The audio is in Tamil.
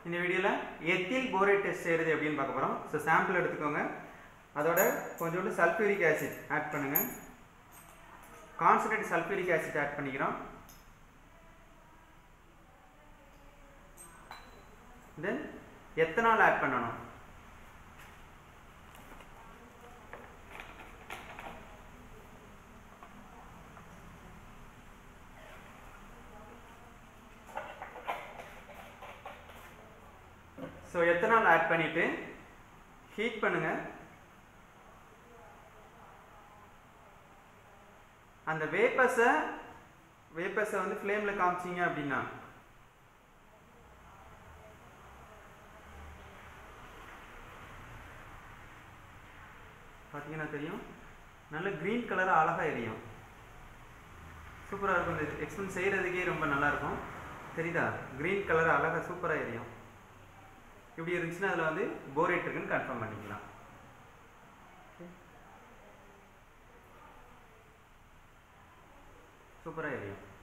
இந்த வீடியோவில் எத்தில் போரேட் டெஸ்ட் செய்கிறது எப்படின்னு பார்க்க போகிறோம் ஸோ சாம்பிள் எடுத்துக்கோங்க அதோட கொஞ்சோண்டு சல்ஃபியூரிக் ஆசிட் ஆட் பண்ணுங்கள் கான்சன்ட்ரேட் சல்ஃபியூரிக் ஆசிட் ஆட் பண்ணிக்கிறோம் தென் எத்தனால் ஆட் பண்ணணும் ஸோ எத்தனால் ஆட் பண்ணிவிட்டு ஹீட் பண்ணுங்க அந்த வேப்பஸை வேப்பஸை வந்து ஃப்ளேமில் காமிச்சிங்க அப்படின்னா பார்த்தீங்கன்னா தெரியும் நல்ல க்ரீன் கலராக அழகாக எரியும் சூப்பராக இருக்கும் இந்த எக்ஸ்பிளைன் செய்கிறதுக்கே ரொம்ப நல்லாயிருக்கும் தெரியுதா க்ரீன் கலர் அழகாக சூப்பராக எரியும் இப்படி இருந்துச்சுன்னா அதில் வந்து போரேட் இருக்குன்னு கன்ஃபார்ம் பண்ணிக்கலாம் சூப்பராக எரியும்